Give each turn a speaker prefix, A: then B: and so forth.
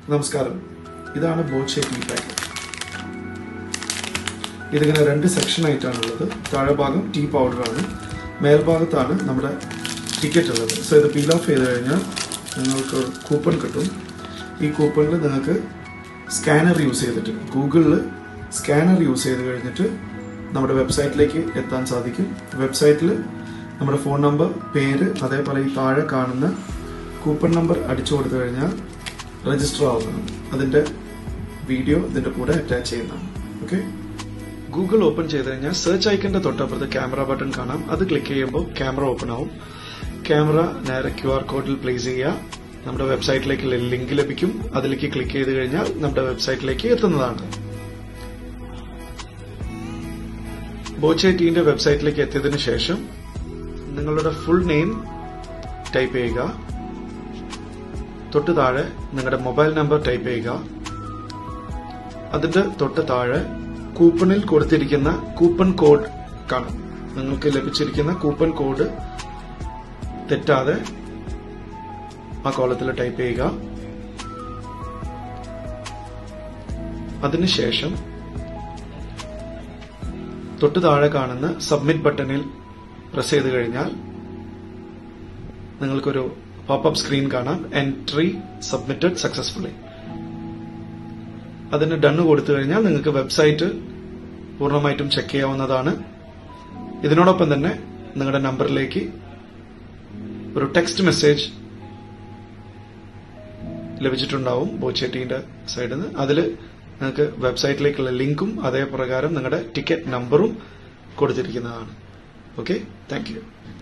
A: നമസ്കാരം ഇതാണ് Boche tea packet ഇതിങ്ങനെ രണ്ട് സെക്ഷൻ ആയിട്ടാണുള്ളത് താഴെ ഭാഗം ടീ പൗഡറാണ് മേൽഭാഗത്താണ് നമ്മുടെ ടിക്കറ്റ് ഉള്ളത് സോ ഇത് പീൽ ഓഫ് ചെയ്ത് കഴിഞ്ഞാൽ നിങ്ങൾക്ക് കൂപ്പൺ കിട്ടും ഈ കൂപ്പണിൽ നിങ്ങൾക്ക് സ്കാനർ യൂസ് ചെയ്തിട്ട് ഗൂഗിളിൽ സ്കാനർ യൂസ് ചെയ്ത് കഴിഞ്ഞിട്ട് നമ്മുടെ വെബ്സൈറ്റിലേക്ക് എത്താൻ സാധിക്കും വെബ്സൈറ്റിൽ നമ്മുടെ ഫോൺ നമ്പർ പേര് അതേപോലെ ഈ താഴെ കാണുന്ന കൂപ്പൺ നമ്പർ അടിച്ചു കൊടുത്തു കഴിഞ്ഞാൽ രജിസ്റ്റർ ആവുന്നതാണ് അതിൻ്റെ വീഡിയോ ഇതിൻ്റെ കൂടെ അറ്റാച്ച് ചെയ്യുന്നതാണ് ഓക്കെ ഗൂഗിൾ ഓപ്പൺ ചെയ്ത് കഴിഞ്ഞാൽ സെർച്ച് ഐക്കന്റെ തൊട്ടപ്പുറത്ത് ക്യാമറ ബട്ടൺ കാണാം അത് ക്ലിക്ക് ചെയ്യുമ്പോൾ ക്യാമറ ഓപ്പൺ ആവും ക്യാമറ നേരെ ക്യു ആർ കോഡിൽ പ്ലേസ് ചെയ്യുക നമ്മുടെ വെബ്സൈറ്റിലേക്ക് ലിങ്ക് ലഭിക്കും അതിലേക്ക് ക്ലിക്ക് ചെയ്ത് കഴിഞ്ഞാൽ നമ്മുടെ വെബ്സൈറ്റിലേക്ക് എത്തുന്നതാണ് ബോച്ചെ ടീന്റെ വെബ്സൈറ്റിലേക്ക് എത്തിയതിനു ശേഷം നിങ്ങളുടെ ഫുൾ നെയിം ടൈപ്പ് ചെയ്യുക തൊട്ട് താഴെ നിങ്ങളുടെ മൊബൈൽ നമ്പർ ടൈപ്പ് ചെയ്യുക അതിന്റെ തൊട്ട് താഴെ കൂപ്പണിൽ കൊടുത്തിരിക്കുന്ന കൂപ്പൺ കോഡ് കാണും നിങ്ങൾക്ക് ലഭിച്ചിരിക്കുന്ന കൂപ്പൺ കോഡ് തെറ്റാതെ ആ കോളത്തിൽ ടൈപ്പ് ചെയ്യുക അതിനുശേഷം തൊട്ട് താഴെ കാണുന്ന സബ്മിറ്റ് ബട്ടണിൽ പ്രസ് ചെയ്ത് കഴിഞ്ഞാൽ നിങ്ങൾക്കൊരു പോപ്പപ്പ് സ്ക്രീൻ കാണാം എൻട്രി സബ്മിറ്റഡ് സക്സസ്ഫുള്ളി അതിന് ഡണ്ണ് കൊടുത്തു കഴിഞ്ഞാൽ നിങ്ങൾക്ക് വെബ്സൈറ്റ് പൂർണ്ണമായിട്ടും ചെക്ക് ചെയ്യാവുന്നതാണ് ഇതിനോടൊപ്പം തന്നെ നിങ്ങളുടെ നമ്പറിലേക്ക് ഒരു ടെക്സ്റ്റ് മെസ്സേജ് ലഭിച്ചിട്ടുണ്ടാവും ബോച്ചേട്ടീന്റെ സൈഡിൽ നിന്ന് അതിൽ നിങ്ങൾക്ക് വെബ്സൈറ്റിലേക്കുള്ള ലിങ്കും അതേ പ്രകാരം നിങ്ങളുടെ ടിക്കറ്റ് നമ്പറും കൊടുത്തിരിക്കുന്നതാണ് ഓക്കെ താങ്ക് യു